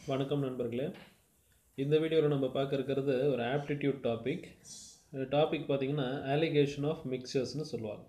வணக்கம் நண்பர்களே இந்த வீடியோவில் நம்ம பார்க்க இருக்கிறது ஒரு ஆப்டிடியூட் டாபிக் டாபிக் பார்த்தீங்கன்னா அலிகேஷன் ஆஃப் மிக்சர்ஸ்னு சொல்லுவாங்க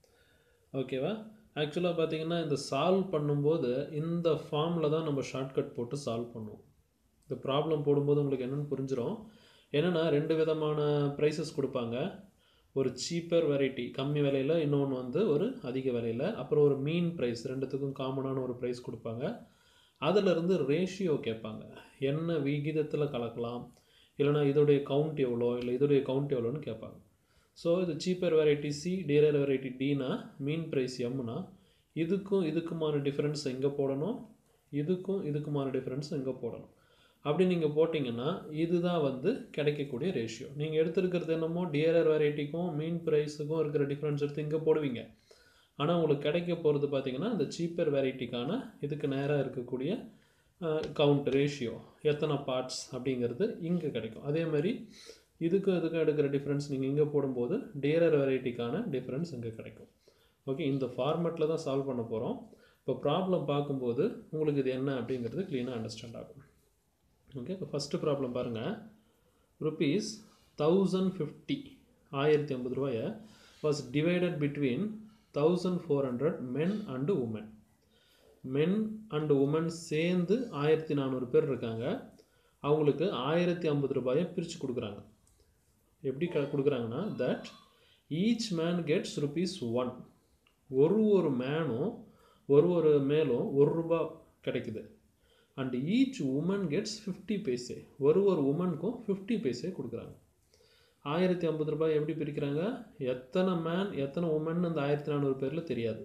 ஓகேவா ஆக்சுவலாக பார்த்தீங்கன்னா இந்த சால்வ் பண்ணும்போது இந்த ஃபார்மில் தான் நம்ம ஷார்ட்கட் போட்டு சால்வ் பண்ணுவோம் இந்த ப்ராப்ளம் போடும்போது உங்களுக்கு என்னென்னு புரிஞ்சிடும் என்னென்னா ரெண்டு விதமான ப்ரைஸஸ் கொடுப்பாங்க ஒரு சீப்பர் வெரைட்டி கம்மி விலையில் இன்னொன்று வந்து ஒரு அதிக விலையில் அப்புறம் ஒரு மீன் ப்ரைஸ் ரெண்டுத்துக்கும் காமனான ஒரு ப்ரைஸ் கொடுப்பாங்க அதிலிருந்து ரேஷியோ கேட்பாங்க என்ன விகிதத்தில் கலக்கலாம் இல்லைனா இதோடைய கவுண்ட் எவ்வளோ இல்லை இதோடைய கவுண்ட் எவ்வளோன்னு கேட்பாங்க ஸோ இது cheaper variety C dearer variety டினா மீன் ப்ரைஸ் எம்னா இதுக்கும் இதுக்குமான டிஃப்ரென்ஸ் எங்கே போடணும் இதுக்கும் இதுக்குமான டிஃப்ரென்ஸ் எங்கே போடணும் அப்படி நீங்கள் போட்டிங்கன்னா இதுதான் வந்து கிடைக்கக்கூடிய ரேஷியோ நீங்கள் எடுத்துருக்கிறது என்னமோ டிஆர்ஆர் வெரைட்டிக்கும் மீன் ப்ரைஸுக்கும் இருக்கிற டிஃப்ரென்ஸ் எடுத்து இங்கே போடுவீங்க ஆனால் உங்களுக்கு கிடைக்க போகிறது பார்த்தீங்கன்னா இந்த சீப்பர் வெரைட்டிக்கான இதுக்கு நேராக இருக்கக்கூடிய கவுண்ட் ரேஷியோ எத்தனை பார்ட்ஸ் அப்படிங்கிறது இங்கே கிடைக்கும் அதே மாதிரி இதுக்கும் இதுக்கும் எடுக்கிற டிஃப்ரென்ஸ் நீங்கள் இங்கே போடும்போது டிஆர்ஆர் வெரைட்டிக்கான டிஃப்ரென்ஸ் இங்கே கிடைக்கும் ஓகே இந்த ஃபார்மேட்டில் தான் சால்வ் பண்ண போகிறோம் இப்போ ப்ராப்ளம் பார்க்கும்போது உங்களுக்கு இது என்ன அப்படிங்கிறது க்ளீனாக அண்டர்ஸ்டாண்ட் ஆகும் ஓகே இப்போ ஃபஸ்ட்டு ப்ராப்ளம் பாருங்கள் ருபீஸ் தௌசண்ட் ஃபிஃப்டி ஆயிரத்தி ஐம்பது ரூபாயை was divided between thousand four hundred men and women men and women சேர்ந்து ஆயிரத்தி நானூறு பேர் இருக்காங்க அவங்களுக்கு ஆயிரத்தி ஐம்பது ரூபாயை பிரித்து கொடுக்குறாங்க எப்படி க கொடுக்குறாங்கன்னா that each man gets rupees one ஒரு ஒரு மேனும் ஒரு ஒரு மேலும் ஒரு ரூபா கிடைக்குது and each woman gets fifty paise ஒரு ஒரு உமனுக்கும் ஃபிஃப்டி பைசே கொடுக்குறாங்க ஆயிரத்தி ஐம்பது ரூபாய் எப்படி பிரிக்கிறாங்க எத்தனை மேன் எத்தனை உமன் அந்த ஆயிரத்தி நானூறு பேரில் தெரியாது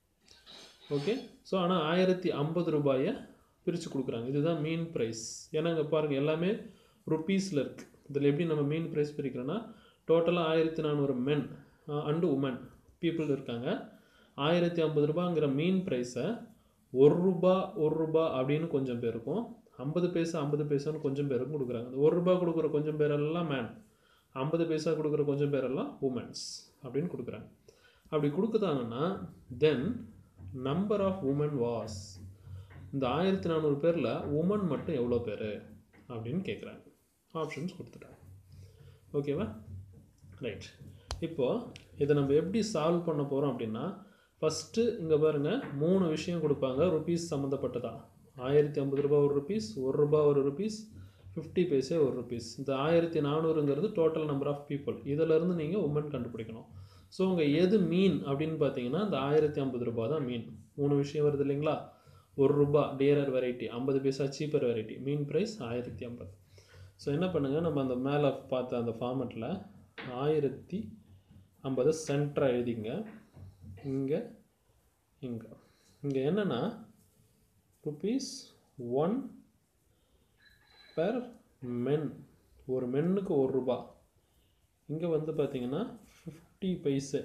ஓகே ஸோ ஆனால் ஆயிரத்தி ஐம்பது ரூபாயை பிரித்து கொடுக்குறாங்க இதுதான் மீன் ப்ரைஸ் ஏன்னா இங்கே பாருங்கள் எல்லாமே ருப்பீஸில் இருக்குது இதில் எப்படி நம்ம மீன் ப்ரைஸ் பிரிக்கிறோன்னா டோட்டலாக ஆயிரத்தி நானூறு மென் அண்டு உமன் பீப்புள் இருக்காங்க ஆயிரத்தி ஐம்பது ரூபாங்கிற மீன் ப்ரைஸை ஒரு ரூபா ஒரு ரூபா அப்படின்னு கொஞ்சம் பேருக்கும் ஐம்பது பைசா ஐம்பது பைசான்னு கொஞ்சம் பேருக்கும் கொடுக்குறாங்க இந்த ஒரு ரூபா கொடுக்குற கொஞ்சம் பேரெல்லாம் மேன் ஐம்பது பைசா கொடுக்குற கொஞ்சம் பேரெல்லாம் உமன்ஸ் அப்படின்னு கொடுக்குறாங்க அப்படி கொடுக்குதாங்கன்னா then number of woman was இந்த ஆயிரத்தி நானூறு பேரில் உமன் மட்டும் எவ்வளோ பேர் அப்படின்னு கேட்குறாங்க ஆப்ஷன்ஸ் கொடுத்துட்டாங்க ஓகேவா ரைட் இப்போது இதை நம்ம எப்படி சால்வ் பண்ண போகிறோம் அப்படின்னா ஃபஸ்ட்டு இங்கே பாருங்கள் மூணு விஷயம் கொடுப்பாங்க ருபீஸ் சம்மந்தப்பட்டதா ஆயிரத்தி ஐம்பது ரூபா ஒரு ருபீஸ் ஒரு ரூபா ஒரு ருபீஸ் ஃபிஃப்டி பைசே ஒரு ருபீஸ் இந்த ஆயிரத்தி நானூறுங்கிறது டோட்டல் நம்பர் ஆஃப் பீப்புள் இதிலேருந்து நீங்கள் உமன் கண்டுபிடிக்கணும் ஸோ உங்கள் எது மீன் அப்படின்னு பார்த்தீங்கன்னா இந்த ஆயிரத்தி ஐம்பது ரூபா தான் மீன் மூணு விஷயம் வருது இல்லைங்களா ஒரு ரூபா டியரர் வெரைட்டி ஐம்பது paisa cheaper variety mean price ஆயிரத்தி ஐம்பது ஸோ என்ன பண்ணுங்கள் நம்ம அந்த மேலே பார்த்த அந்த ஃபார்மெட்டில் ஆயிரத்தி ஐம்பது சென்டராக எழுதிங்க இங்கே இங்கே இங்கே என்னென்னா ருபீஸ் ஒன் பெர் மென் ஒரு மென்னுக்கு ஒரு ரூபா இங்கே வந்து பார்த்தீங்கன்னா ஃபிஃப்டி பைசே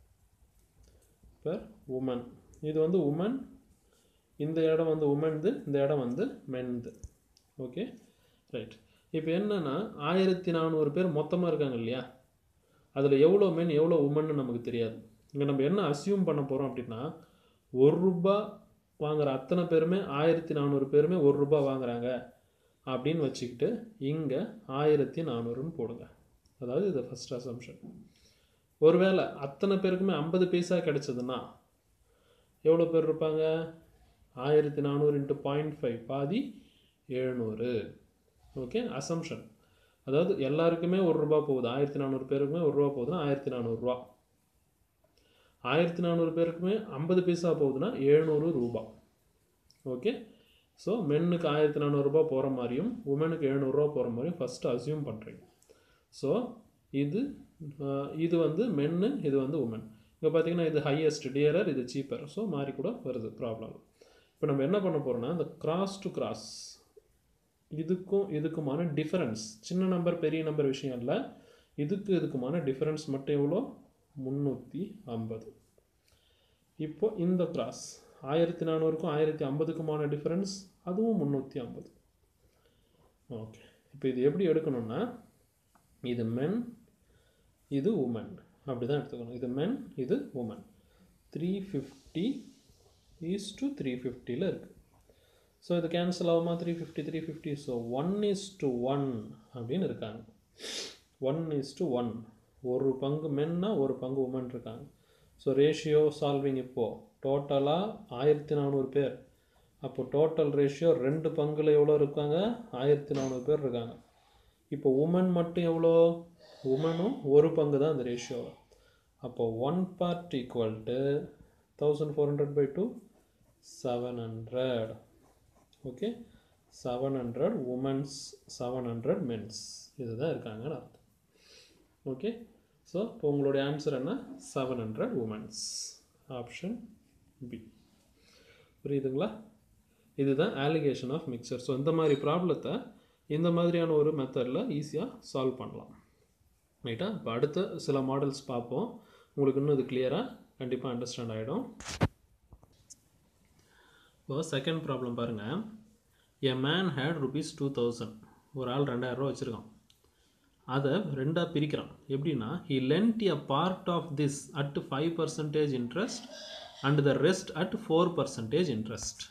பெர் உமன் இது வந்து உமன் இந்த இடம் வந்து உமன்து இந்த இடம் வந்து மென்து ஓகே ரைட் இப்போ என்னென்னா ஆயிரத்தி நானூறு பேர் மொத்தமாக இருக்காங்க இல்லையா அதில் எவ்வளோ மென் எவ்வளோ உமன்னு நமக்கு தெரியாது இங்கே நம்ம என்ன அசியூம் பண்ண போகிறோம் அப்படின்னா ஒரு ரூபா வாங்குகிற அத்தனை பேருமே ஆயிரத்தி நானூறு பேருமே ஒரு ரூபா வாங்குறாங்க அப்படின்னு வச்சுக்கிட்டு இங்கே ஆயிரத்தி நானூறுன்னு போடுங்க அதாவது இது ஃபஸ்ட் அசம்ஷன் ஒருவேளை அத்தனை பேருக்குமே ஐம்பது பைசா கிடைச்சதுன்னா எவ்வளோ பேர் இருப்பாங்க ஆயிரத்தி நானூறு இன்ட்டு பாயிண்ட் ஃபைவ் பாதி எழுநூறு ஓகே அசம்ஷன் அதாவது எல்லாருக்குமே ஒரு ரூபா போகுது ஆயிரத்தி நானூறு பேருக்குமே ஒரு ரூபா போகுதுன்னா ஆயிரத்தி நானூறுரூவா ஆயிரத்தி நானூறு பேருக்குமே ஐம்பது பைசா போகுதுன்னா எழுநூறு ரூபா ஓகே ஸோ மென்னுக்கு ஆயிரத்தி நானூறுரூபா போகிற மாதிரியும் உமனுக்கு எழுநூறுரூவா போகிற மாதிரியும் ஃபஸ்ட்டு அசியூம் பண்ணுறீங்க ஸோ இது இது வந்து மென்னு இது வந்து உமன் இங்கே பார்த்தீங்கன்னா இது ஹையஸ்ட் டியரர் இது சீப்பர் ஸோ மாறி கூட வருது ப்ராப்ளம் இப்போ நம்ம என்ன பண்ண போகிறோம்னா இந்த கிராஸ் டு கிராஸ் இதுக்கும் இதுக்குமான டிஃபரன்ஸ் சின்ன நம்பர் பெரிய நம்பர் விஷயம் இல்லை இதுக்கு இதுக்குமான டிஃபரன்ஸ் மட்டும் எவ்வளோ முந்நூற்றி ஐம்பது இப்போ இந்த கிராஸ் ஆயிரத்தி நானூறுக்கும் ஆயிரத்தி ஐம்பதுக்குமான டிஃபரன்ஸ் அதுவும் முந்நூற்றி ஐம்பது ஓகே இப்போ இது எப்படி எடுக்கணும்னா இது மென் இது உமன் அப்படி தான் எடுத்துக்கணும் இது மென் இது woman three fifty is to three ஃபிஃப்டியில் இருக்குது ஸோ இது கேன்சல் ஆகுமா three fifty three fifty so one is to one அப்படின்னு இருக்காங்க ஒன் இஸ் டு ஒன் ஒரு பங்கு மென்னா ஒரு பங்கு உமன் இருக்காங்க ஸோ ரேஷியோ சால்விங் இப்போது டோட்டலாக ஆயிரத்தி நானூறு பேர் அப்போ டோட்டல் ரேஷியோ ரெண்டு பங்கில் எவ்வளோ இருக்காங்க ஆயிரத்தி நானூறு பேர் இருக்காங்க இப்போ உமன் மட்டும் எவ்வளோ உமனும் ஒரு பங்கு தான் அந்த ரேஷியோ அப்போ one part equal to thousand four hundred by two seven hundred okay seven hundred womens seven hundred mens இதுதான் இருக்காங்கன்னு அர்த்தம் ஓகே ஸோ இப்போ உங்களுடைய ஆன்சர் என்ன seven hundred womens option B புரியுதுங்களா இதுதான் ஆலிகேஷன் ஆஃப் மிக்சர் ஸோ இந்த மாதிரி ப்ராப்ளத்தை இந்த மாதிரியான ஒரு மெத்தடில் ஈஸியாக சால்வ் பண்ணலாம் ரைட்டா இப்போ அடுத்த சில மாடல்ஸ் பார்ப்போம் உங்களுக்கு இன்னும் இது கிளியராக கண்டிப்பாக அண்டர்ஸ்டாண்ட் ஆகிடும் இப்போ செகண்ட் ப்ராப்ளம் பாருங்கள் a man had rupees two thousand ஒரு ஆள் ரெண்டாயிரரூவா வச்சுருக்கான் அதை ரெண்டாக பிரிக்கிறான் எப்படின்னா he lent a part of this at five percentage interest and the rest at four percentage interest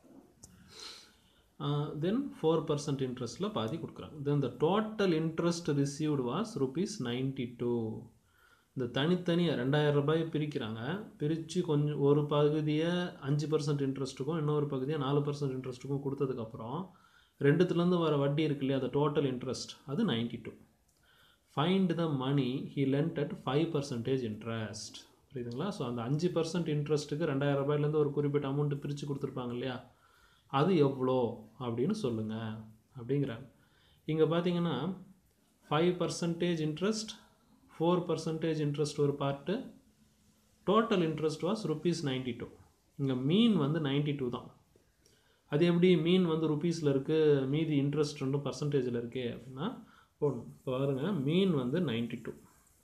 then four percent இன்ட்ரெஸ்ட்டில் பாதி கொடுக்குறாங்க then the total interest received was rupees ninety two இந்த தனித்தனியாக ரெண்டாயிரம் ரூபாய் பிரிக்கிறாங்க பிரித்து கொஞ்சம் ஒரு பகுதியை அஞ்சு பர்சன்ட் இன்ட்ரெஸ்ட்டுக்கும் இன்னொரு பகுதியை நாலு பர்சன்ட் இன்ட்ரெஸ்ட்டுக்கும் கொடுத்ததுக்கப்புறம் ரெண்டுத்துலேருந்து வர வட்டி இருக்கு இல்லையா அந்த டோட்டல் இன்ட்ரெஸ்ட் அது ninety two find the money he lent at five percentage interest புரியுதுங்களா ஸோ அந்த அஞ்சு பர்சன்ட் இன்ட்ரெஸ்ட்டுக்கு ரெண்டாயிரம் ரூபாயிலேருந்து ஒரு குறிப்பிட்ட அமௌண்ட்டு பிரித்து கொடுத்துருப்பாங்க இல்லையா அது எவ்வளோ அப்படின்னு சொல்லுங்கள் அப்படிங்கிறாங்க இங்கே பார்த்தீங்கன்னா five percentage interest four percentage interest ஒரு part total interest was rupees ninety two இங்கே மீன் வந்து நைன்டி டூ தான் அது எப்படி மீன் வந்து ருபீஸில் இருக்குது மீதி இன்ட்ரெஸ்ட் ரெண்டும் பர்சன்டேஜில் இருக்கே அப்படின்னா போடணும் இப்போ பாருங்கள் மீன் வந்து நைன்டி டூ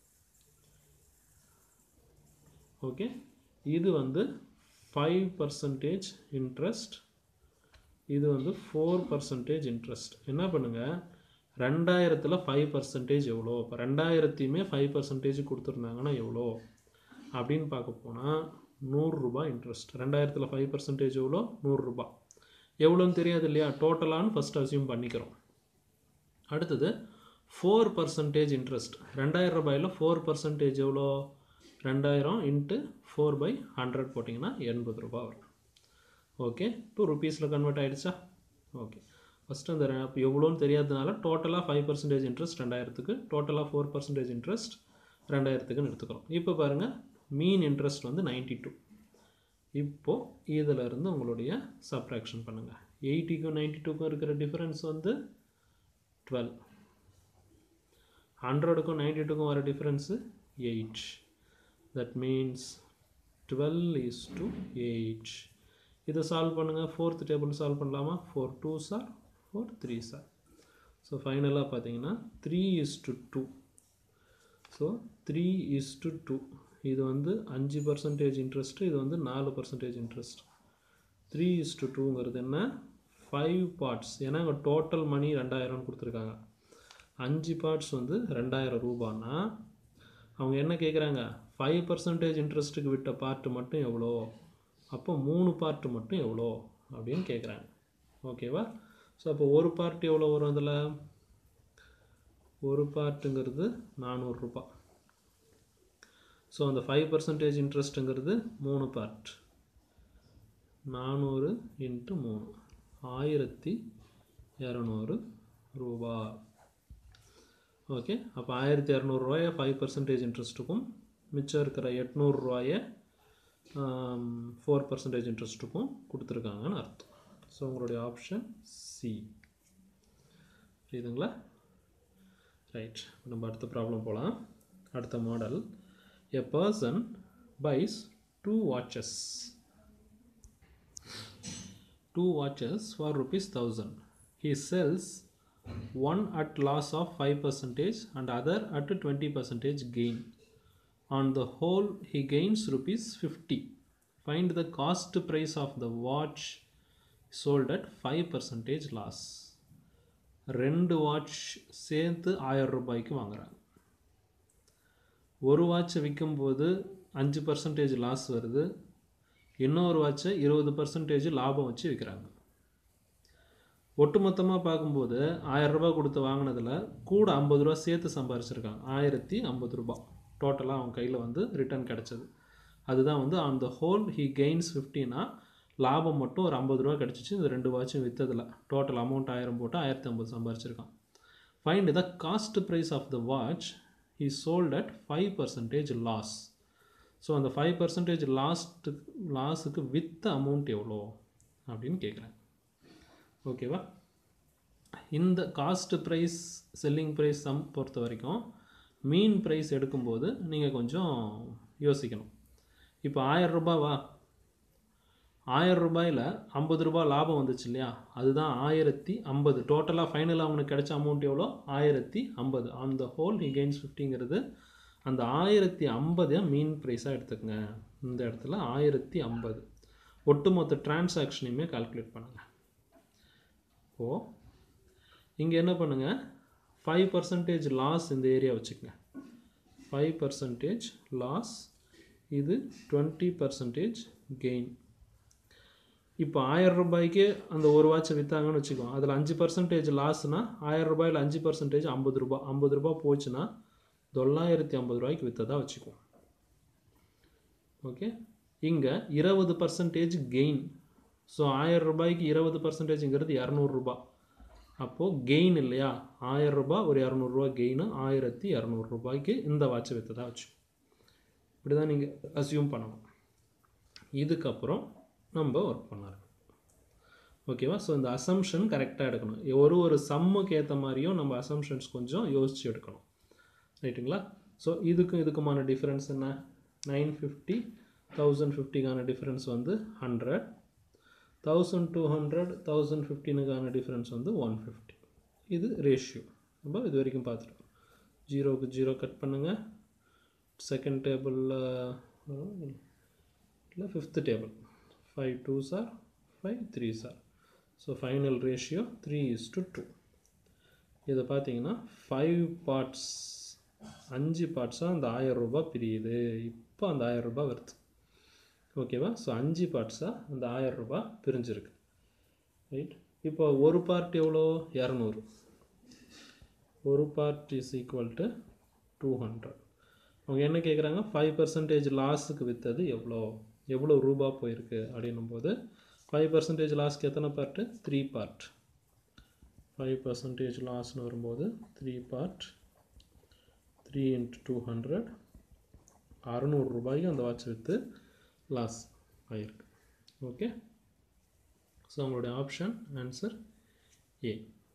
ஓகே இது வந்து ஃபைவ் பர்சன்டேஜ் இன்ட்ரெஸ்ட் இது வந்து ஃபோர் பர்சன்டேஜ் இன்ட்ரெஸ்ட் என்ன பண்ணுங்கள் ரெண்டாயிரத்தில் ஃபைவ் பர்சன்டேஜ் எவ்வளோ இப்போ ரெண்டாயிரத்தையுமே ஃபைவ் பர்சன்டேஜ் கொடுத்துருந்தாங்கன்னா எவ்வளோ அப்படின்னு பார்க்க போனால் நூறுரூபா இன்ட்ரெஸ்ட் ரெண்டாயிரத்தில் ஃபைவ் பர்சன்டேஜ் எவ்வளோ நூறுரூபா எவ்வளோன்னு தெரியாது இல்லையா டோட்டலான்னு ஃபஸ்ட் அசியூம் பண்ணிக்கிறோம் அடுத்தது ஃபோர் பர்சன்டேஜ் இன்ட்ரெஸ்ட் ரெண்டாயிரம் ரூபாயில் ஃபோர் பர்சன்டேஜ் எவ்வளோ ரெண்டாயிரம் இன்ட்டு ஃபோர் பை ஹண்ட்ரட் போட்டிங்கன்னா எண்பது ரூபா வரும் ஓகே இப்போ ருபீஸில் கன்வெர்ட் ஆகிடுச்சா ஓகே ஃபஸ்ட்டு அந்த இப்போ எவ்வளோன்னு தெரியாததுனால டோட்டலாக ஃபைவ் பர்சன்டேஜ் இன்ட்ரெஸ்ட் ரெண்டாயிரத்துக்கு டோட்டலாக ஃபோர் பர்சன்டேஜ் இன்ட்ரெஸ்ட் ரெண்டாயிரத்துக்குன்னு எடுத்துக்கிறோம் இப்போ பாருங்கள் மீன் இன்ட்ரெஸ்ட் வந்து நைன்ட்டி டூ இப்போது இதில் இருந்து உங்களுடைய சப்ராக்ஷன் பண்ணுங்கள் எயிட்டிக்கும் நைன்ட்டி டூக்கும் இருக்கிற டிஃப்ரென்ஸ் வந்து டுவெல் ஹண்ட்ரடுக்கும் நைன்ட்டி டூக்கும் வர difference eight that means twelve is to eight இதை சால்வ் பண்ணுங்கள் ஃபோர்த் டேபிள் சால்வ் பண்ணலாமா four two sir four three sir so ஃபைனலாக பார்த்தீங்கன்னா three is to two so three is to two இது வந்து அஞ்சு பர்சன்டேஜ் இன்ட்ரெஸ்ட்டு இது வந்து நாலு percentage interest three is to டூங்கிறது என்ன ஃபைவ் பார்ட்ஸ் ஏன்னா இங்கே டோட்டல் மணி ரெண்டாயிரம்னு கொடுத்துருக்காங்க அஞ்சு பார்ட்ஸ் வந்து ரெண்டாயிரம் ரூபான்னா அவங்க என்ன கேட்குறாங்க ஃபைவ் பர்சன்டேஜ் இன்ட்ரெஸ்ட்டுக்கு விட்ட பார்ட்டு மட்டும் எவ்வளோ அப்போ மூணு பார்ட்டு மட்டும் எவ்வளோ அப்படின்னு கேட்குறாங்க ஓகேவா ஸோ அப்போ ஒரு பார்ட் எவ்வளோ வரும் அதில் ஒரு பார்ட்டுங்கிறது நானூறுரூபா ஸோ அந்த ஃபைவ் பர்சன்டேஜ் இன்ட்ரெஸ்ட்டுங்கிறது மூணு பார்ட் நானூறு இன்ட்டு மூணு ஆயிரத்தி இரநூறு ரூபா ஓகே அப்போ ஆயிரத்தி இரநூறுவாயை ஃபைவ் பர்சன்டேஜ் இன்ட்ரெஸ்ட்டுக்கும் மிச்சம் இருக்கிற எட்நூறுரூவாயை ஃபோர் பர்சன்டேஜ் இன்ட்ரெஸ்ட்டுக்கும் கொடுத்துருக்காங்கன்னு அர்த்தம் ஸோ உங்களுடைய ஆப்ஷன் சி புரியுதுங்களா ரைட் நம்ம அடுத்த ப்ராப்ளம் போகலாம் அடுத்த model a person buys two watches two watches for rupees thousand he sells one at loss of 5 percentage and other at 20 percentage gain on the whole he gains rupees 50 find the cost price of the watch sold at 5 percentage loss ரெண்டு watch சேர்த்து ஆயிரம் ரூபாய்க்கு வாங்குறாங்க ஒரு வாட்சை விற்கும்போது அஞ்சு percentage loss வருது இன்னொரு வாட்சை இருபது பர்சன்டேஜ் லாபம் வச்சு விற்கிறாங்க ஒட்டுமொத்தமாக பார்க்கும்போது ஆயிரம் ரூபாய் கொடுத்து வாங்கினதில் கூட ஐம்பது ரூபா சேர்த்து சம்பாரிச்சிருக்காங்க ஆயிரத்தி ஐம்பது ரூபா டோட்டலாக அவன் கையில் வந்து ரிட்டர்ன் கிடச்சது அதுதான் வந்து on the whole he gains ஃபிஃப்டினா லாபம் மட்டும் ஒரு ஐம்பது ரூபா கிடச்சிச்சு இந்த ரெண்டு வாட்சும் விற்றதில் டோட்டல் அமௌண்ட் ஆயிரம் போட்டு ஆயிரத்தி ஐம்பது சம்பாரிச்சிருக்கான் find the cost price of the watch he sold at five percentage loss so அந்த ஃபைவ் பர்சன்டேஜ் லாஸ்ட்டு லாஸுக்கு வித்த அமௌண்ட் எவ்வளோ அப்படின்னு கேட்குறேன் ஓகேவா இந்த cost price selling price sum பொறுத்த வரைக்கும் மீன் ப்ரைஸ் எடுக்கும்போது நீங்கள் கொஞ்சம் யோசிக்கணும் இப்போ ஆயிரம் ரூபாவா ஆயிரம் ரூபாயில் ஐம்பது ரூபாய் லாபம் வந்துச்சு இல்லையா அதுதான் ஆயிரத்தி ஐம்பது டோட்டலாக ஃபைனலாக அவனுக்கு கிடைச்ச அமௌண்ட் எவ்வளோ ஆயிரத்தி ஐம்பது on the whole he gains ஃபிஃப்டிங்கிறது அந்த ஆயிரத்தி ஐம்பதை மீன் ப்ரைஸாக எடுத்துக்கங்க இந்த இடத்துல ஆயிரத்தி ஐம்பது ஒட்டுமொத்த டிரான்சாக்ஷனையுமே கால்குலேட் பண்ணுங்கள் ஓ இங்கே என்ன பண்ணுங்கள் ஃபைவ் பர்சன்டேஜ் லாஸ் இந்த ஏரியா வச்சுக்கங்க ஃபைவ் பர்சன்டேஜ் லாஸ் இது டுவெண்ட்டி பர்சன்டேஜ் கெயின் இப்போ ஆயிரம் ரூபாய்க்கு அந்த ஒரு வாட்சை விற்றாங்கன்னு வச்சுக்கோ அதில் அஞ்சு பர்சன்டேஜ் லாஸ்னா ஆயிரம் ரூபாயில் அஞ்சு பர்சன்டேஜ் ஐம்பது ரூபா ஐம்பது ரூபா போச்சுன்னா தொள்ளாயிரத்தி ஐம்பது ரூபாய்க்கு விற்றதா வச்சுக்கோ ஓகே இங்கே இருபது பர்சன்டேஜ் கெயின் ஸோ ஆயிரம் ரூபாய்க்கு இருபது பர்சன்டேஜுங்கிறது இரநூறுபா அப்போது கெயின் இல்லையா ஆயிரம் ரூபாய் ஒரு இரநூறுபா கெயின் ஆயிரத்தி இரநூறுபாய்க்கு இந்த வாட்சை விற்றதா வச்சு இப்படி தான் நீங்கள் அசியூம் பண்ணணும் இதுக்கப்புறம் நம்ம ஒர்க் பண்ண ஆரம்பிக்கணும் ஓகேவா ஸோ இந்த அசம்ஷன் கரெக்டாக எடுக்கணும் ஒரு ஒரு சம்முக்கு ஏற்ற மாதிரியும் நம்ம அசம்ஷன்ஸ் கொஞ்சம் யோசித்து எடுக்கணும் ரைட்டுங்களா ஸோ இதுக்கும் இதுக்குமான டிஃப்ரென்ஸ் என்ன நைன் ஃபிஃப்டி தௌசண்ட் ஃபிஃப்டிக்கான டிஃப்ரென்ஸ் வந்து hundred thousand two hundred thousand ஃபிஃப்டீனுக்கான டிஃப்ரென்ஸ் வந்து ஒன் ஃபிஃப்டி இது ரேஷியோ நம்ம இது வரைக்கும் பார்த்துருக்கோம் ஜீரோவுக்கு ஜீரோ கட் பண்ணுங்கள் செகண்ட் டேபிளில் இல்லை fifth table five two sir five three sir so final ratio three is to two இதை பார்த்தீங்கன்னா ஃபைவ் பார்ட்ஸ் அஞ்சு பார்ட்ஸாக அந்த ஆயிரம் ரூபாய் பிரியுது இப்போ அந்த ஆயிரம் ரூபாய் வருது ஓகேவா ஸோ அஞ்சு பார்ட்ஸாக அந்த ஆயிரம் ரூபாய் பிரிஞ்சிருக்கு ரைட் இப்போ ஒரு பார்ட் எவ்வளோ இரநூறு ஒரு part is equal to two hundred அவங்க என்ன கேட்குறாங்க ஃபைவ் பர்சன்டேஜ் லாஸுக்கு விற்றது எவ்வளோ எவ்வளோ ரூபா போயிருக்கு அப்படின்னும் போது ஃபைவ் பர்சன்டேஜ் லாஸ்க்கு எத்தனை part three part five percentage லாஸ்னு வரும்போது three part three into two hundred அறநூறு ரூபாய்க்கு அந்த வாட்ச் விற்று லாஸ் ஆகிருக்கு ஓகே ஸோ உங்களுடைய ஆப்ஷன் ஆன்சர் ஏ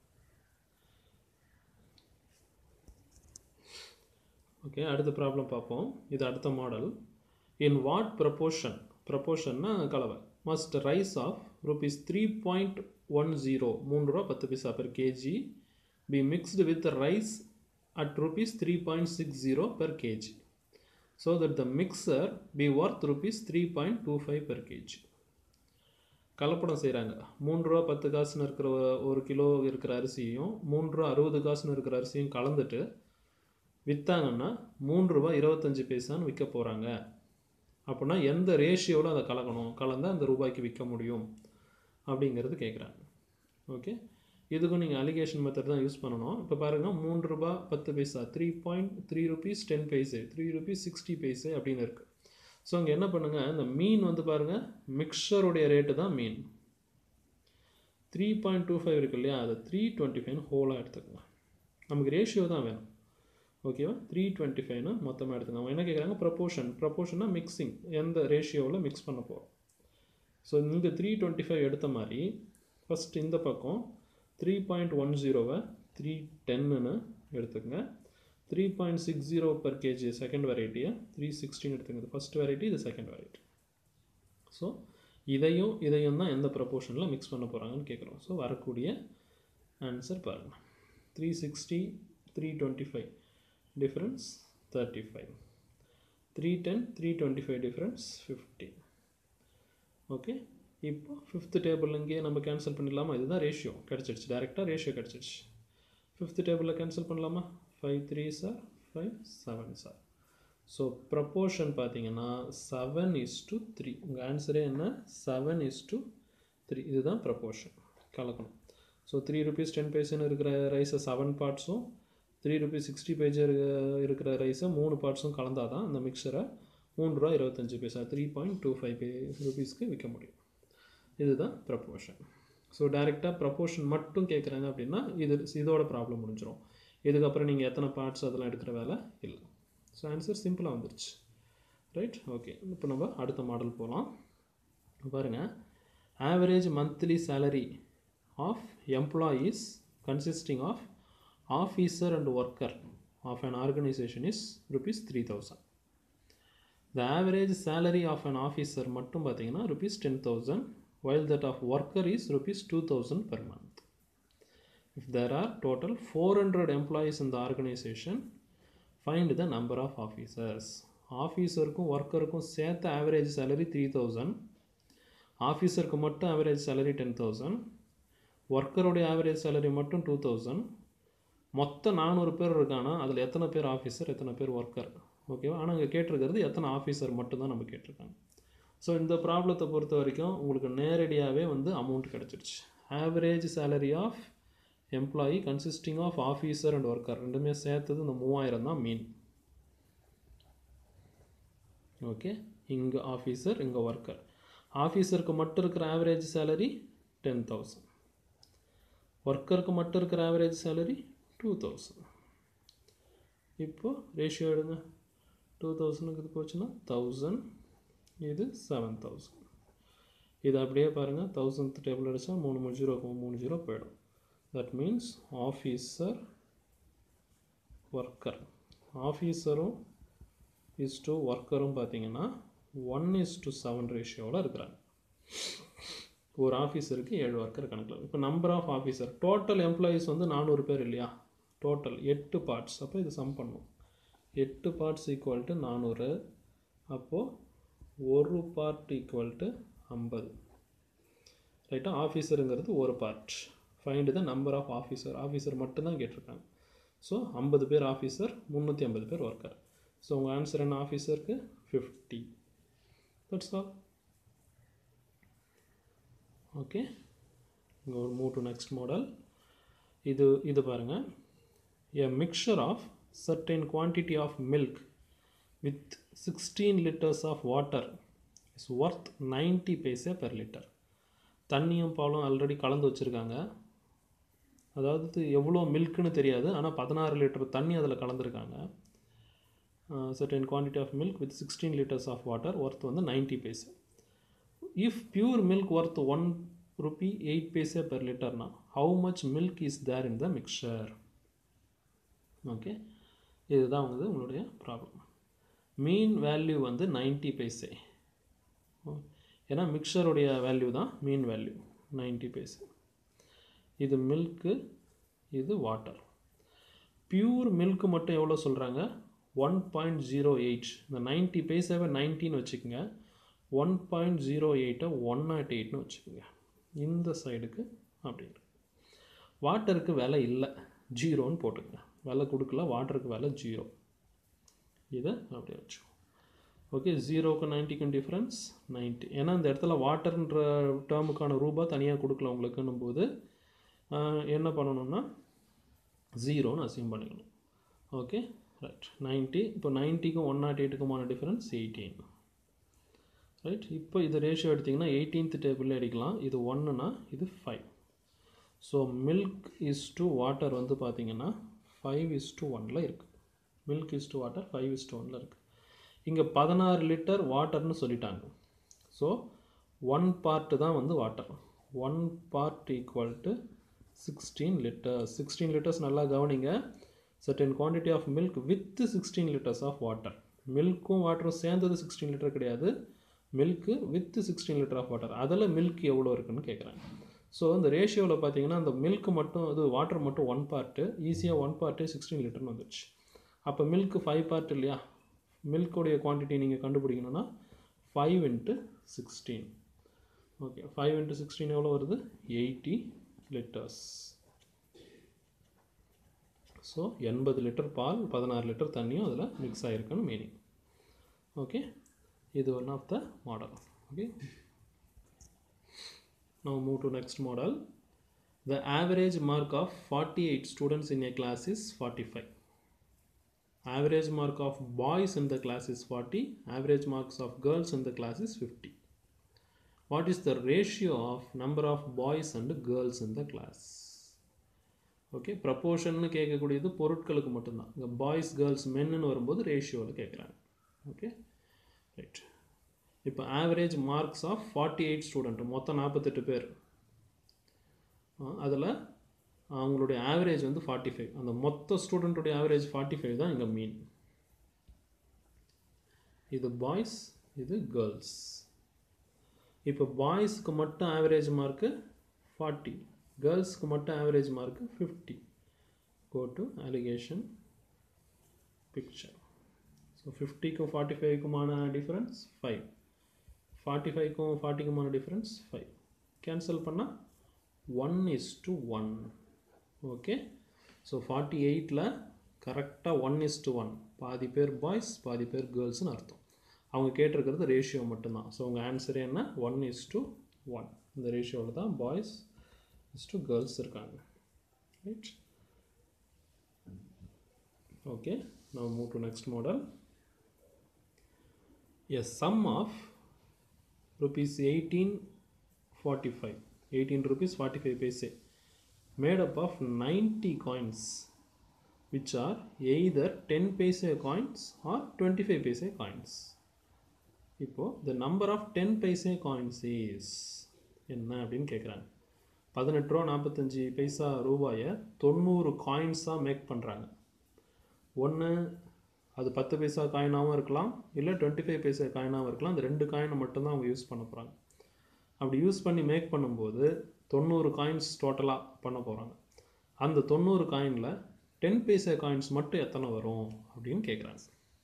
ஓகே அடுத்த ப்ராப்ளம் பார்ப்போம் இது அடுத்த மாடல் இன் வாட் ப்ரப்போர்ஷன் ப்ரப்போர்ஷன்னா கலவை must rice of rupees three point one zero மூணு ரூபா பத்து பைசா per KG be mixed with rice at rupees three point six zero per KG so that the mixture be worth rupees three point two five per KG கலப்படம் செய்கிறாங்க மூணு ரூபா பத்து காசுன்னு இருக்கிற ஒரு கிலோ இருக்கிற அரிசியும் மூணு ரூபா அறுபது காசுன்னு இருக்கிற அரிசியும் கலந்துட்டு விற்றாங்கன்னா மூணு ரூபா இருபத்தஞ்சி பைசான்னு விற்க போகிறாங்க அப்படின்னா எந்த ரேஷியோவில் அதை கலக்கணும் கலந்தால் அந்த ரூபாய்க்கு விற்க முடியும் அப்படிங்கிறது கேட்குறாங்க ஓகே இதுக்கும் நீங்கள் அலிகேஷன் மெத்தட் தான் யூஸ் பண்ணணும் இப்போ பாருங்கள் மூணு ரூபா பத்து பைசா three point three rupees ten paise three rupees sixty paise அப்படின்னு இருக்குது ஸோ இங்கே என்ன பண்ணுங்கள் இந்த மீன் வந்து பாருங்கள் மிக்சருடைய ரேட்டு தான் mean three point two five இருக்கு இல்லையா அதை த்ரீ டுவெண்ட்டி ஃபைவ்னு ஹோலாக எடுத்துக்கலாம் நமக்கு ரேஷியோ தான் வேணும் ஓகேவா த்ரீ டுவெண்ட்டி ஃபைவ்னு மொத்தமாக எடுத்துங்க அவங்க என்ன கேட்குறாங்க ப்ரப்போர்ஷன் ப்ரப்போர்ஷன்னா மிக்சிங் எந்த ரேஷியோவில் மிக்ஸ் பண்ண போகிறோம் ஸோ இங்கே த்ரீ டுவெண்ட்டி ஃபைவ் எடுத்த மாதிரி ஃபஸ்ட் இந்த பக்கம் த்ரீ பாயிண்ட் ஒன் ஜீரோவை த்ரீ டென்னுன்னு எடுத்துக்கங்க three point six zero per KG second வெரைட்டியை த்ரீ சிக்ஸ்டின் எடுத்துங்க ஃபஸ்ட் வெரைட்டி இது செகண்ட் வெரைட்டி ஸோ இதையும் இதையும் தான் எந்த ப்ரப்போர்ஷனில் மிக்ஸ் பண்ண போகிறாங்கன்னு கேட்குறோம் ஸோ வரக்கூடிய ஆன்சர் பாருங்கள் three sixty three twenty five difference 35 310 325 difference 50 okay இப்போ ஃபிஃப்த் டேபிள் இங்கே நம்ம கேன்சல் பண்ணிடலாமா இதுதான் ரேஷியோ கிடச்சிடுச்சு டேரெக்டாக ரேஷியோ கிடச்சிடுச்சு ஃபிஃப்த் டேபிளில் கேன்சல் பண்ணலாமா five three sir five seven sir so proportion பார்த்தீங்கன்னா செவன் இஸ் டு த்ரீ உங்கள் ஆன்சரே என்ன செவன் இஸ் டு த்ரீ இதுதான் ப்ரப்போர்ஷன் கலக்கணும் ஸோ த்ரீ ருபீஸ் டென் பைசன்னு இருக்கிற ரைஸை செவன் பார்ட்ஸும் த்ரீ ருபீஸ் சிக்ஸ்டி பேஜ் இருக்கிற ரைஸை மூணு பார்ட்ஸும் கலந்தால் தான் அந்த மிக்சரை மூணு ரூபா இருபத்தஞ்சி பைசா three point two five per ருபீஸ்க்கு விற்க முடியும் இதுதான் ப்ரப்போர்ஷன் ஸோ டைரெக்டாக ப்ரப்போர்ஷன் மட்டும் கேட்குறாங்க அப்படின்னா இது இதோட ப்ராப்ளம் முடிஞ்சிடும் இதுக்கப்புறம் நீங்கள் எத்தனை பார்ட்ஸ் அதெல்லாம் எடுக்கிற வேலை இல்லை ஸோ ஆன்சர் சிம்பிளாக வந்துருச்சு ரைட் ஓகே இப்போ நம்ம அடுத்த மாடல் போகலாம் பாருங்கள் average monthly salary of employees consisting of officer and worker of an organisation is rupees three thousand the average salary of an officer மட்டும் பார்த்தீங்கன்னா rupees ten thousand while that of worker is rupees 2000 per month. If there are total 400 employees in the organization, find the number of officers. ஆஃபீஸருக்கும் ஒர்க்கருக்கும் சேர்த்த average salary three thousand ஆஃபீஸருக்கு மட்டும் average salary ten thousand ஒர்க்கருடைய average salary மட்டும் two thousand மொத்தம் நானூறு பேர் இருக்கானா அதில் எத்தனை பேர் ஆஃபீஸர் எத்தனை பேர் ஒர்க்கர் ஓகேவா ஆனால் இங்கே கேட்டிருக்கிறது எத்தனை ஆஃபீஸர் மட்டும்தான் நம்ம கேட்டிருக்காங்க ஸோ இந்த ப்ராப்ளத்தை பொறுத்த வரைக்கும் உங்களுக்கு நேரடியாகவே வந்து அமௌண்ட் கிடச்சிருச்சு average salary of employee consisting of officer and worker ரெண்டுமே சேர்த்தது இந்த மூவாயிரம் தான் மீன் ஓகே இங்கே ஆஃபீஸர் இங்கே ஒர்க்கர் ஆஃபீஸருக்கு மட்டும் இருக்கிற ஆவரேஜ் சேலரி டென் தௌசண்ட் ஒர்க்கருக்கு மட்டும் இருக்கிற ஆவரேஜ் சேலரி டூ தௌசண்ட் இப்போது ரேஷியோ எடுங்க டூ தௌசண்ட்க்கு இது போச்சுன்னா தௌசண்ட் இது செவன் தௌசண்ட் இது அப்படியே பாருங்கள் தௌசண்ட் டேபிள் அடித்தா மூணு மூணு ஜீரோ மூணு ஜீரோ போயிடும் தட் மீன்ஸ் ஆஃபீஸர் ஒர்க்கர் ஆஃபீஸரும் இஸ் டு ஒர்க்கரும் பார்த்தீங்கன்னா ஒன் இஸ் டு செவன் ரேஷியோவில் இருக்கிறாங்க ஒரு ஆஃபீஸருக்கு ஏழு ஒர்க்கர் கணக்கில் இப்போ number of officer total employees வந்து நானூறு பேர் இல்லையா டோட்டல் எட்டு பார்ட்ஸ் அப்போ இது சம் பண்ணும் எட்டு பார்ட்ஸ் ஈக்குவல் டு நானூறு அப்போது ஒரு பார்ட் ஈக்குவல் டு ஐம்பது ரைட்டா ஆஃபீஸருங்கிறது ஒரு part find the number of officer officer மட்டும்தான் கேட்டிருக்காங்க ஸோ ஐம்பது பேர் ஆஃபீஸர் முந்நூற்றி ஐம்பது பேர் ஒர்க்கர் ஸோ உங்கள் ஆன்சர் என்ன ஆஃபீஸருக்கு ஃபிஃப்டி தட்ஸ் ஆல் ஓகே இங்கே ஒரு மூவ் டு நெக்ஸ்ட் மாடல் இது இது பாருங்கள் a mixture of certain quantity of milk with 16 liters of water is worth 90 paise per litre தண்ணியும் பாலும் ஆல்ரெடி கலந்து வச்சுருக்காங்க அதாவது எவ்வளோ மில்க்குன்னு தெரியாது ஆனால் பதினாறு லிட்டர் தண்ணி அதில் கலந்துருக்காங்க certain quantity of milk with sixteen litres of water worth வந்து ninety paise if pure milk worth one rupee eight paise per லிட்டர்னா how much milk is there in the mixture okay இதுதான் வந்து உங்களுடைய ப்ராப்ளம் மீன் வேல்யூ வந்து ninety paise ஏன்னா மிக்சருடைய value தான் mean value ninety paise இது மில்க்கு இது வாட்டர் பியூர் மில்க்கு மட்டும் எவ்வளோ சொல்கிறாங்க ஒன் பாயிண்ட் ஜீரோ எயிட் இந்த நைன்ட்டி பைசாவை நைன்ட்டின்னு வச்சுக்கோங்க ஒன் பாயிண்ட் ஜீரோ எயிட்டை ஒன் நாட் எயிட்னு வச்சுக்கோங்க இந்த சைடுக்கு அப்படின்னு வாட்டருக்கு விலை இல்லை ஜீரோன்னு போட்டுக்கங்க விலை கொடுக்கல வாட்டருக்கு விலை ஜீரோ இதை அப்படியே வச்சுக்கோ ஓகே ஜீரோக்கு நைன்ட்டிக்கும் டிஃப்ரென்ஸ் நைன்ட்டி ஏன்னா இந்த இடத்துல வாட்டர்ன்ற டேர்முக்கான ரூபா தனியாக கொடுக்கல உங்களுக்குன்னும் போது என்ன பண்ணணும்னா ஜீரோன்னு அசியூம் பண்ணிக்கணும் ஓகே ரைட் நைன்ட்டி இப்போ நைன்ட்டிக்கும் ஒன் நாட் எயிட்டுக்குமான டிஃப்ரென்ஸ் எயிட்டீன் ரைட் இப்போ இது ரேஷியோ எடுத்திங்கன்னா எயிட்டீன்த் டேபிளில் அடிக்கலாம் இது ஒன்றுனா இது five so milk is to water வந்து பார்த்திங்கன்னா ஃபைவ் இஸ் டு ஒனில் இருக்குது milk is to water five is to ஒனில் இருக்குது இங்கே பதினாறு லிட்டர் வாட்டர்னு சொல்லிட்டாங்க ஸோ ஒன் பார்ட்டு தான் வந்து water one part equal to sixteen litres sixteen litres நல்லா கவனிங்க certain quantity of milk with sixteen litres of water மில்க்கும் வாட்டரும் சேர்ந்தது சிக்ஸ்டீன் லிட்டர் கிடையாது milk with sixteen litre of water அதில் மில்க் எவ்வளோ இருக்குன்னு கேட்குறாங்க ஸோ இந்த ரேஷியோவில் பார்த்தீங்கன்னா அந்த மில்க் மட்டும் இது வாட்டர் மட்டும் ஒன் பார்ட்டு ஈஸியாக ஒன் பார்ட்டு சிக்ஸ்டீன் லிட்டர்னு வந்துடுச்சு அப்போ மில்க்கு ஃபைவ் பார்ட் இல்லையா மில்கோடைய குவான்டிட்டி நீங்கள் கண்டுபிடிக்கணும்னா five into sixteen okay five into sixteen எவ்வளோ வருது எயிட்டி லிட்டர்ஸ் ஸோ எண்பது லிட்டர் பால் பதினாறு லிட்டர் தண்ணியும் அதில் மிக்ஸ் ஆகிருக்குன்னு மீனிங் ஓகே இது one of the model okay now move to next model the average mark of 48 students in a class is 45 average mark of boys in the class is 40 average marks of girls in the class is 50 what is the ratio of number of boys and girls in the class okay ப்ரப்போர்ஷன்னு கேட்கக்கூடியது பொருட்களுக்கு மட்டும்தான் இங்கே boys girls மென்னு வரும்போது ரேஷியோவில் கேட்குறாங்க okay right இப்போ average marks of forty eight student மொத்தம் நாற்பத்தெட்டு பேர் அதில் அவங்களுடைய ஆவரேஜ் வந்து ஃபார்ட்டி ஃபைவ் அந்த மொத்த ஸ்டூடெண்ட்டுடைய ஆவரேஜ் ஃபார்ட்டி ஃபைவ் தான் இங்கே மீன் இது பாய்ஸ் இது கேர்ள்ஸ் இப்போ பாய்ஸ்க்கு மட்டும் ஆவரேஜ் மார்க்கு ஃபார்ட்டி கேர்ள்ஸ்க்கு மட்டும் average mark fifty go to alligation picture so ஃபிஃப்டிக்கும் ஃபார்ட்டி ஃபைவ்க்குமான டிஃப்ரென்ஸ் ஃபைவ் ஃபார்ட்டி ஃபைவ்க்கும் ஃபார்ட்டிக்குமான டிஃப்ரென்ஸ் ஃபைவ் கேன்சல் பண்ணால் one is to one okay so forty எயிட்டில் கரெக்டாக ஒன் இஸ் டு ஒன் பாதி பேர் பாய்ஸ் பாதி பேர் கேர்ள்ஸ்னு அர்த்தம் அவங்க கேட்டிருக்கிறது ரேஷியோ மட்டும்தான் ஸோ உங்கள் ஆன்சர் என்ன ஒன் இஸ் டு ஒன் இந்த ரேஷியோவில் தான் பாய்ஸ் இஸ் டு கேர்ள்ஸ் இருக்காங்க right okay now move to next model a sum of rupees 1845 18 rupees 45 paise made up of 90 coins which are either 10 paise coins or 25 paise coins இப்போ the number of 10 paise coins is என்ன அப்படின்னு கேட்குறாங்க பதினெட்டு ரூபா நாற்பத்தஞ்சு பைசா ரூபாயை தொண்ணூறு காயின்ஸாக make பண்ணுறாங்க ஒன்று அது பத்து பைசா காயினாகவும் இருக்கலாம் இல்லை டுவெண்ட்டி ஃபைவ் பைசா காயினாகவும் இருக்கலாம் அந்த ரெண்டு காயினை மட்டும்தான் அவங்க யூஸ் பண்ண போகிறாங்க அப்படி யூஸ் பண்ணி மேக் பண்ணும்போது தொண்ணூறு காயின்ஸ் டோட்டலாக பண்ண போகிறாங்க அந்த தொண்ணூறு காயினில் டென் பைசா காயின்ஸ் மட்டும் எத்தனை வரும் அப்படின்னு கேட்குறாங்க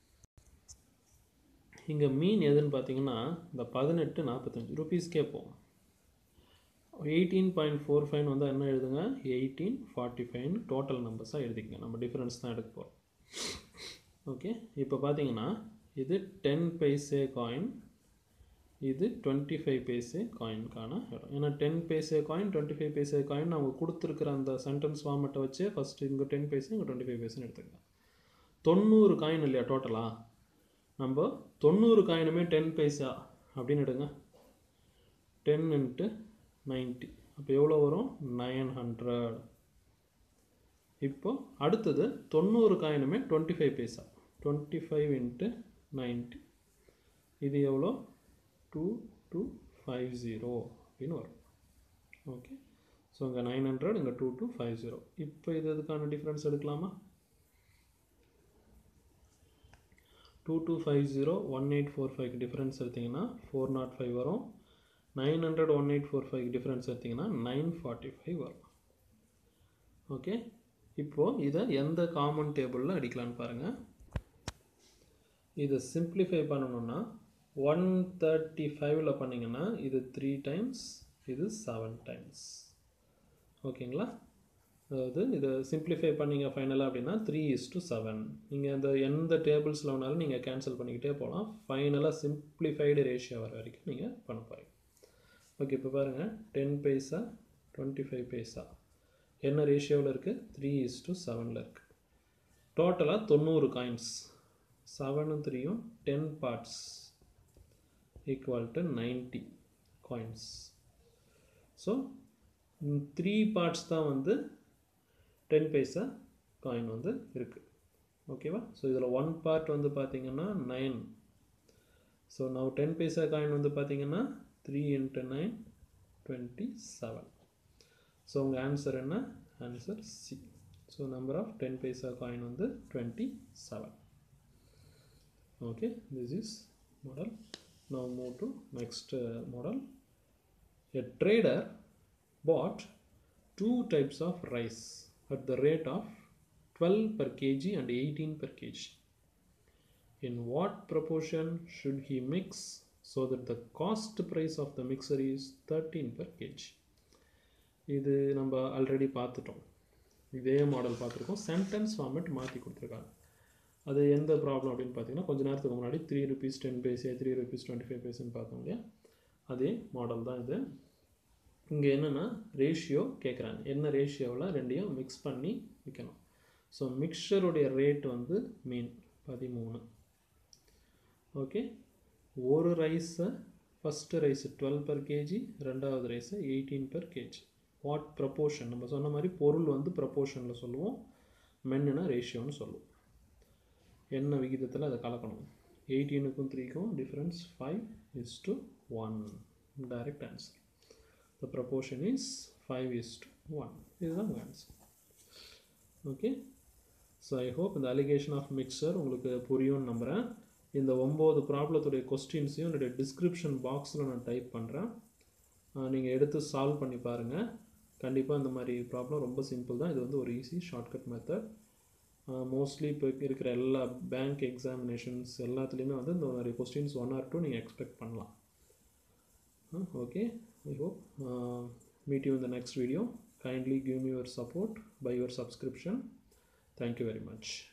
இங்கே மீன் எதுன்னு பார்த்தீங்கன்னா இந்த பதினெட்டு நாற்பத்தஞ்சு ருபீஸ் கேட்போம் எயிட்டீன் பாயிண்ட் ஃபோர் ஃபைவ் வந்தால் என்ன எழுதுங்க எயிட்டீன் ஃபார்ட்டி ஃபைவ்னு டோட்டல் நம்பர்ஸாக எழுதிக்கங்க நம்ம டிஃப்ரென்ஸ் தான் எடுக்க போகிறோம் ஓகே இப்போ பார்த்தீங்கன்னா இது டென் பைசே காயின் இது டுவெண்ட்டி ஃபைவ் பைசே காயின்கான இடம் ஏன்னா ten paise coin twenty five paise coin அவங்க கொடுத்துருக்குற அந்த சென்டென்ஸ் ஃபார்மெட்டை வச்சு ஃபஸ்ட்டு இங்கே டென் பைசே இங்கே டுவெண்ட்டி ஃபைவ் பைசேன்னு எடுத்துக்கலாம் தொண்ணூறு காயின் இல்லையா டோட்டலாக நம்ம தொண்ணூறு காயினுமே டென் பைசா அப்படின்னு எடுங்க டென் இன்ட்டு நைன்ட்டி அப்போ எவ்வளோ வரும் நைன் ஹண்ட்ரட் இப்போ அடுத்தது தொண்ணூறு காயினுமே twenty five paisa twenty five into ninety இது எவ்வளோ டூ டூ ஃபைவ் ஜீரோ அப்படின்னு வரும் ஓகே ஸோ இங்கே நைன் ஹண்ட்ரட் இங்கே டூ டூ ஃபைவ் ஜீரோ இப்போ இது இதுக்கான டிஃப்ரென்ஸ் எடுக்கலாமா two two five zero one eight four five difference எடுத்திங்கன்னா ஃபோர் நாட் ஃபைவ் வரும் nine hundred one eight four five difference எடுத்திங்கன்னா நைன் ஃபார்ட்டி ஃபைவ் வரும் ஓகே இப்போது இதை எந்த காமன் டேபிளில் அடிக்கலான்னு பாருங்கள் இதை சிம்பிளிஃபை பண்ணணுன்னா ஒன் தேர்ட்டி ஃபைவ்ல பண்ணிங்கன்னா இது த்ரீ டைம்ஸ் இது செவன் டைம்ஸ் ஓகேங்களா அதாவது இதை சிம்பிளிஃபை பண்ணிங்க ஃபைனலாக அப்படின்னா த்ரீ இஸ் டு செவன் நீங்கள் அந்த எந்த டேபிள்ஸில் வேணாலும் நீங்கள் கேன்சல் பண்ணிக்கிட்டே போகலாம் ஃபைனலாக சிம்பிளிஃபைடு ரேஷியோ வர வரைக்கும் நீங்கள் பண்ண போகிறீங்க ஓகே இப்போ பாருங்கள் ten paisa twenty five paisa என்ன ரேஷியோவில் இருக்குது த்ரீ இஸ் டு செவனில் இருக்குது டோட்டலாக தொண்ணூறு காயின்ஸ் செவனும் த்ரீயும் ten parts equal to ninety coins so three parts தான் வந்து டென் பைசா காயின் வந்து இருக்குது ஓகேவா ஸோ இதில் ஒன் பார்ட் வந்து பார்த்திங்கன்னா நைன் ஸோ நான் டென் பைசா காயின் வந்து பார்த்திங்கன்னா three into nine twenty seven so உங்கள் ஆன்சர் என்ன answer C so number of ten paisa coin வந்து twenty seven okay this is model now move to next uh, model a trader bought two types of rice at the rate of 12 per kg and 18 per kg in what proportion should he mix so that the cost price of the mixer is 13 per kg இது நம்ம already பார்த்துட்டோம் இதே model பார்த்துருக்கோம் sentence format மாற்றி கொடுத்துருக்காங்க அது எந்த problem அப்படின்னு பார்த்தீங்கன்னா கொஞ்ச நேரத்துக்கு முன்னாடி three rupees ten paise three rupees twenty five பைசேன்னு பார்த்தோம் இல்லையா அதே மாடல் தான் இது இங்கே என்னென்னா ரேஷியோ கேட்குறாங்க என்ன ரேஷியோவில் ரெண்டையும் மிக்ஸ் பண்ணி வைக்கணும் ஸோ மிக்சருடைய ரேட் வந்து மீன் பதிமூணு ஓகே ஒரு ரைஸை first rice twelve per KG ரெண்டாவது rice eighteen per KG what proportion நம்ம சொன்ன மாதிரி பொருள் வந்து ப்ரப்போர்ஷனில் சொல்லுவோம் மென்னுனா ரேஷியோன்னு சொல்லுவோம் என்ன விகிதத்தில் அதை கலக்கணும் எயிட்டீனுக்கும் த்ரீக்கும் difference five is to one direct answer the proportion is five is to one இதுதான் உங்கள் answer okay so I hope இந்த அலிகேஷன் ஆஃப் மிக்சர் உங்களுக்கு புரியும்னு நம்புகிறேன் இந்த ஒம்பது ப்ராப்ளத்துடைய கொஸ்டின்ஸையும் என்னுடைய டிஸ்கிரிப்ஷன் பாக்ஸில் நான் டைப் பண்ணுறேன் நீங்கள் எடுத்து சால்வ் பண்ணி பாருங்கள் கண்டிப்பாக இந்த மாதிரி ப்ராப்ளம் ரொம்ப சிம்பிள் தான் இது வந்து ஒரு ஈஸி ஷார்ட்கட் மெத்தட் மோஸ்ட்லி இப்போ இருக்கிற எல்லா பேங்க் எக்ஸாமினேஷன்ஸ் எல்லாத்துலேயுமே வந்து இந்த மாதிரி கொஸ்டின்ஸ் ஒன் ஆர் டூ நீங்கள் எக்ஸ்பெக்ட் பண்ணலாம் okay I hope meet you in the next video kindly give me your support by your subscription thank you very much